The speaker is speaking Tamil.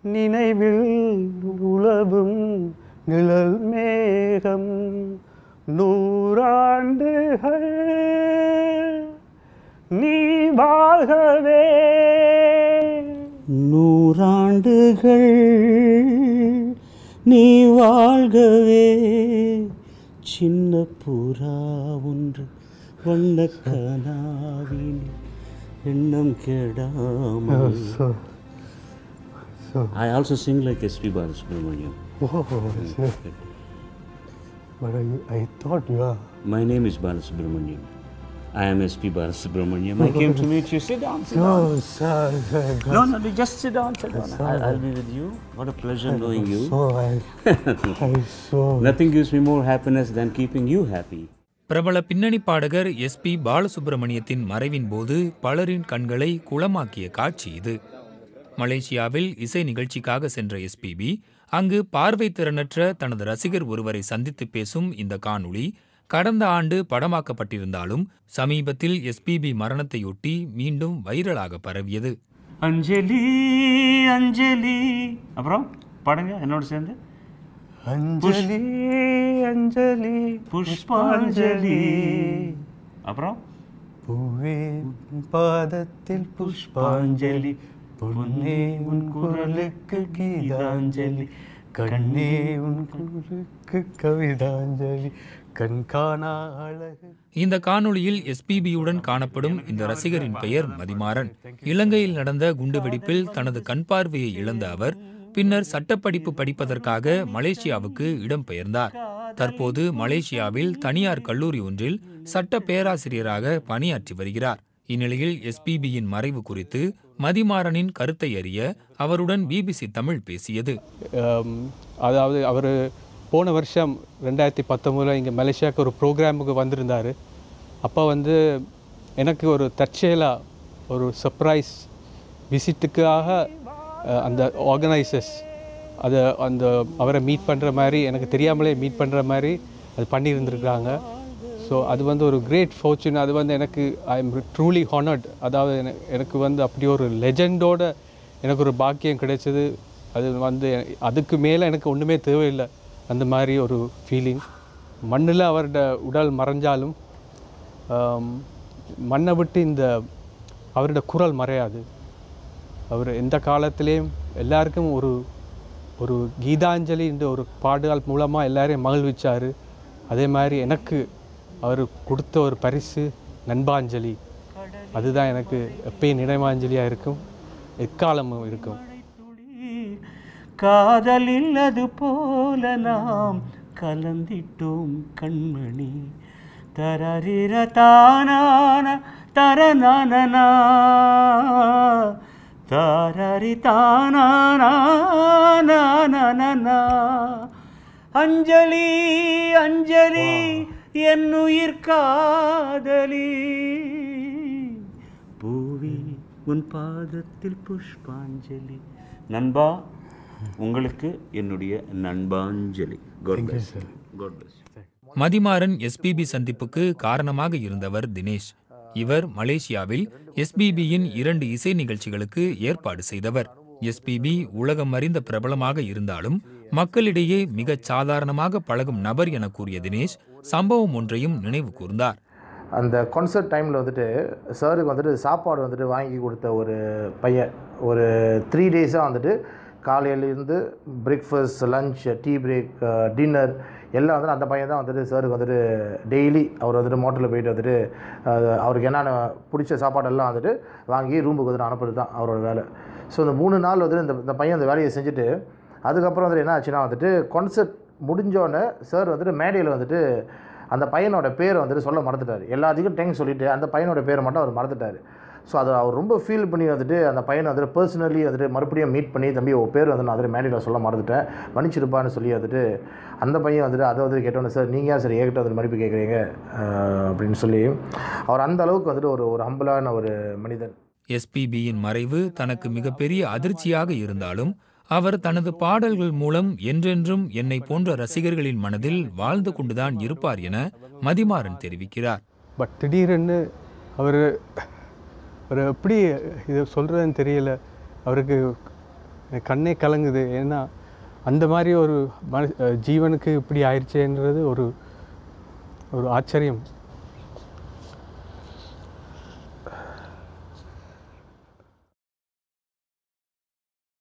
நினைவில் உலவும் நிழல் மேகம் நூறாண்டுகள் நீ வாழ்கவே நூறாண்டுகள் நீ வாழ்கவே சின்ன புறா ஒன்று வண்ண கனாவிலே எண்ணம் கெடாமல் so, so, I also sing like S.P. Balasubramaniam. oh, so, but I, I thought you are. My name is Balasubramaniam. I am S.P. Balasubramaniam. I came to meet you. Sit down, sit down. Oh, sir, sir, No, no, no, just sit down, sit down. I'll, I'll be with you. What a pleasure knowing you. So I, I so. Nothing gives me more happiness than keeping you happy. பிரபல பின்னணி பாடகர் எஸ்பி பாலசுப்ரமணியத்தின் மறைவின் போது பலரின் கண்களை குளமாக்கிய காட்சி இது மலேசியாவில் இசை நிகழ்ச்சிக்காக சென்ற எஸ்பிபி அங்கு பார்வை திறனற்ற தனது ரசிகர் ஒருவரை சந்தித்து பேசும் இந்த காணொளி கடந்த ஆண்டு படமாக்கப்பட்டிருந்தாலும் சமீபத்தில் எஸ்பிபி மரணத்தையொட்டி மீண்டும் வைரலாக பரவியது அஞ்சலி அஞ்சலி அப்புறம் பாடுங்க என்னோட சேர்ந்து அஞ்சலி அஞ்சலி புஷ்பாஞ்சலி அப்புறம் பூவே உன் பாதத்தில் புஷ்பாஞ்சலி பொன்னே உன் குரலுக்கு கீதாஞ்சலி கண்ணே உன் குரலுக்கு கவிதாஞ்சலி கண்காணா அழகு இந்த காணொளியில் எஸ்பிபியுடன் காணப்படும் இந்த ரசிகரின் பெயர் மதிமாறன் இலங்கையில் நடந்த குண்டுவெடிப்பில் தனது கண் பார்வையை இழந்த அவர் பின்னர் சட்டப்படிப்பு படிப்பதற்காக மலேசியாவுக்கு இடம்பெயர்ந்தார் தற்போது மலேசியாவில் தனியார் கல்லூரி ஒன்றில் சட்ட பேராசிரியராக பணியாற்றி வருகிறார் இந்நிலையில் எஸ்பிபியின் மறைவு குறித்து மதிமாறனின் கருத்தை அறிய அவருடன் பிபிசி தமிழ் பேசியது ஆம், அதாவது அவர் போன வருஷம் ரெண்டாயிரத்தி பத்தொம்போதில் இங்கே மலேசியாவுக்கு ஒரு ப்ரோக்ராமுக்கு வந்திருந்தார் அப்போ வந்து எனக்கு ஒரு தற்செயலாக ஒரு சர்ப்ரைஸ் விசிட்டுக்காக அஹ், அந்த ஆர்கனைசர்ஸ் அதை அந்த அவரை மீட் பண்ணுற மாதிரி எனக்கு தெரியாமலே மீட் பண்ணுற மாதிரி அது பண்ணியிருந்துருக்காங்க ஸோ அது வந்து ஒரு கிரேட் ஃபார்ச்சூன் அது வந்து எனக்கு ஐ எம் ட்ரூலி ஹானர்ட் அதாவது என- எனக்கு வந்து அப்படி ஒரு லெஜெண்டோட எனக்கு ஒரு பாக்கியம் கிடைச்சது அது வந்து எ- அதுக்கு மேலே எனக்கு ஒன்றுமே தேவையில்லை அந்த மாதிரி ஒரு ஃபீலிங் மண்ணில் அவரோட உடல் மறைஞ்சாலும் ஆம், மண்ணை விட்டு இந்த அவரோட குரல் மறையாது அவர் எந்த காலத்திலேயும் எல்லாருக்கும் ஒரு ஒரு கீதாஞ்சலி என்ற ஒரு பாடல் மூலமாக எல்லாரையும் மகிழ்விச்சார் அதே மாதிரி எனக்கு அவர் கொடுத்த ஒரு பரிசு நண்பாஞ்சலி அதுதான் எனக்கு எப்பயும் நினைவாஞ்சலியாக இருக்கும் எக்காலமும் இருக்கும் காதலில் அது போல நாம் கலந்திட்டோம் கண்மணி தரரிர தானான தரநானனா தரரி தானானா அஞ்சலி அஞ்சலி என்னுயிர் காதலி பூவி உன் பாதத்தில் புஷ்பாஞ்சலி நண்பா உங்களுக்கு என்னுடைய நண்பாஞ்சலி God bless God bless Mathimaran SPB சந்திப்புக்கு காரணமாக இருந்தவர் தினேஷ் இவர் மலேசியாவில் எஸ்பிபியின் இரண்டு இசை நிகழ்ச்சிகளுக்கு ஏற்பாடு செய்தவர் எஸ்பிபி உலகம் அறிந்த பிரபலமாக இருந்தாலும் மக்களிடையே மிகச் சாதாரணமாக பழகும் நபர் என கூறிய தினேஷ் சம்பவம் ஒன்றையும் நினைவு கூர்ந்தார் அந்த கான்சர்ட் டைமில் வந்துட்டு சாருக்கு வந்துட்டு சாப்பாடு வந்துட்டு வாங்கி கொடுத்த ஒரு பையன் ஒரு த்ரீ டேஸாக வந்துட்டு காலையிலேருந்து breakfast lunch tea break dinner எல்லாம் வந்துட்டு அந்த பையன் தான் வந்துட்டு சாருக்கு வந்துட்டு டெய்லி அவர் வந்துட்டு மோட்டரில் போயிட்டு வந்துட்டு அஹ், அவருக்கு என்னென்ன பிடிச்ச சாப்பாடெல்லாம் வந்துட்டு வாங்கி ரூமுக்கு வந்துட்டு அனுப்புறது தான் அவரோட வேலை ஸோ இந்த மூணு நாள் வந்துட்டு இந்த இந்த பையன் அந்த வேலையை செஞ்சுட்டு அதுக்கப்புறம் வந்துட்டு என்ன ஆச்சுன்னா வந்துட்டு கான்சர்ட் முடிஞ்சோடனே சார் வந்துட்டு மேடையில் வந்துட்டு அந்த பையனோட பேரை வந்துட்டு சொல்ல மறந்துட்டார் எல்லாத்துக்கும் டேங்க் சொல்லிவிட்டு அந்த பையனோட பேரை மட்டும் அவர் மறந்துட்டார் ஸோ அதை அவர் ரொம்ப ஃபீல் பண்ணி வந்துட்டு அந்த பையனை வந்துட்டு பர்சனலி வந்துட்டு மறுபடியும் மீட் பண்ணி தம்பி உன் பேர் வந்து நான் வந்துட்டு மேடையில் சொல்ல மறந்துட்டேன் மன்னிச்சிருப்பான்னு சொல்லி வந்துட்டு அந்த பையன் வந்துட்டு அதை வந்துட்டு கேட்டோன்னே சார் நீங்கள் ஏன் சார் என்கிட்ட வந்துட்டு மன்னிப்பு கேட்குறீங்க அஹ், அப்படின்னு சொல்லி அவர் அந்த அளவுக்கு வந்துட்டு ஒரு ஒரு ஹம்பிளான ஒரு மனிதன் எஸ்பிபியின் மறைவு தனக்கு மிகப்பெரிய அதிர்ச்சியாக இருந்தாலும் அவர் தனது பாடல்கள் மூலம் என்றென்றும் என்னை போன்ற ரசிகர்களின் மனதில் வாழ்ந்து கொண்டுதான் இருப்பார் என மதிமாறன் தெரிவிக்கிறார் பட் திடீரென்னு அவர் அவர் எப்படி இது சொல்கிறதுன்னு தெரியல அவருக்கு எனக்கு கண்ணே கலங்குது ஏன்னா அந்த மாதிரி ஒரு மனு அஹ் ஜீவனுக்கு இப்படி ஆயிடுச்சேன்றது ஒரு ஒரு ஆச்சரியம்